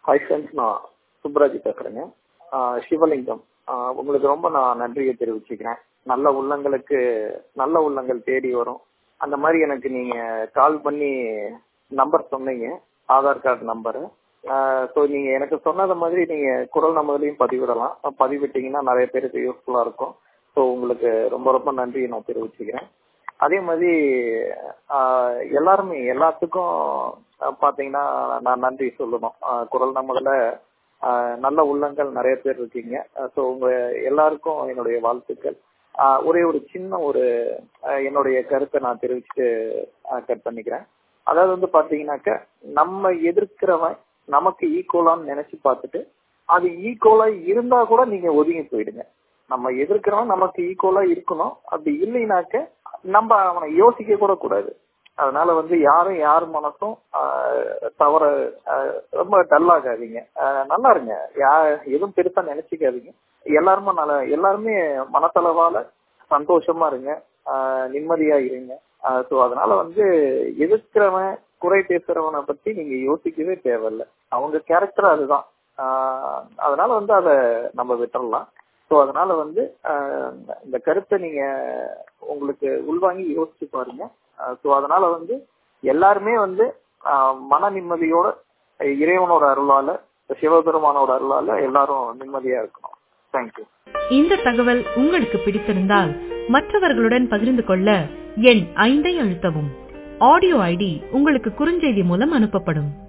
hi friends நான் சுப்ராஜ் பேசுறேங்க ஆஹ் சிவலிங்கம் ஆஹ் உங்களுக்கு ரொம்ப நான் நன்றியை தெரிவிச்சுக்கிறேன் நல்ல உள்ளங்களுக்கு நல்ல உள்ளங்கள் தேடி வரும் அந்த மாதிரி எனக்கு நீங்க கால் பண்ணி நம்பர் சொன்னீங்க ஆதார் கார்டு நம்பரு ஸோ நீங்க எனக்கு சொன்னது மாதிரி நீங்க குரல் நம்பர்லையும் பதிவிடலாம் பதிவிட்டீங்கன்னா நிறைய பேருக்கு யூஸ்ஃபுல்லா இருக்கும் ஸோ உங்களுக்கு ரொம்ப ரொம்ப நன்றியை நான் தெரிவிச்சுக்கிறேன் அதே மாதிரி ஆஹ் எல்லாருமே எல்லாத்துக்கும் ஆஹ் பாத்தீங்கன்னா நான் நன்றி சொல்லணும் ஆஹ் குரல் நம்மள நல்ல உள்ளங்கள் நிறைய பேர் இருக்கீங்க ஸோ உங்க எல்லாருக்கும் என்னுடைய வாழ்த்துக்கள் ஆஹ் ஒரே ஒரு சின்ன ஒரு ஆஹ் என்னுடைய கருத்தை நான் தெரிவிச்சுட்டு கட் பண்ணிக்கிறேன் அதாவது வந்து பாத்தீங்கன்னாக்க நம்ம எதிர்க்கிறவன் நமக்கு ஈக்குவலான்னு நினைச்சு பார்த்துட்டு அது ஈக்குவலா இருந்தா கூட நீங்க ஒதுங்கி போயிடுங்க நம்ம எதிர்க்கிறவன் நமக்கு ஈக்குவலா இருக்கணும் அப்படி இல்லைனாக்க நம்ம அவனை யோசிக்க கூட கூடாது அதனால வந்து யாரும் யார் மனசும் தவற ரொம்ப டல்லாகாதீங்க நல்லா இருங்க யா எதுவும் பெருசா நினைச்சுக்காதீங்க எல்லாருமே நல்ல எல்லாருமே மனத்தளவால சந்தோஷமா இருங்க நிம்மதியா இருங்க ஸோ அதனால வந்து எதிர்க்கிறவன் குறை பேசுறவனை பத்தி நீங்க யோசிக்கவே தேவையில்ல அவங்க கேரக்டர் அதுதான் அதனால வந்து அதை நம்ம விட்டுறலாம் ஸோ அதனால வந்து இந்த கருத்தை நீங்க உங்களுக்கு உள்வாங்கி யோசிச்சு பாருங்க ஸோ அதனால வந்து எல்லாருமே வந்து மன நிம்மதியோட இறைவனோட அருளால சிவபெருமானோட அருளால எல்லாரும் நிம்மதியா இருக்கணும் தேங்க்யூ இந்த தகவல் உங்களுக்கு பிடித்திருந்தால் மற்றவர்களுடன் பகிர்ந்து கொள்ள எண் ஐந்தை அழுத்தவும் ஆடியோ ஐடி உங்களுக்கு குறுஞ்செய்தி மூலம் அனுப்பப்படும்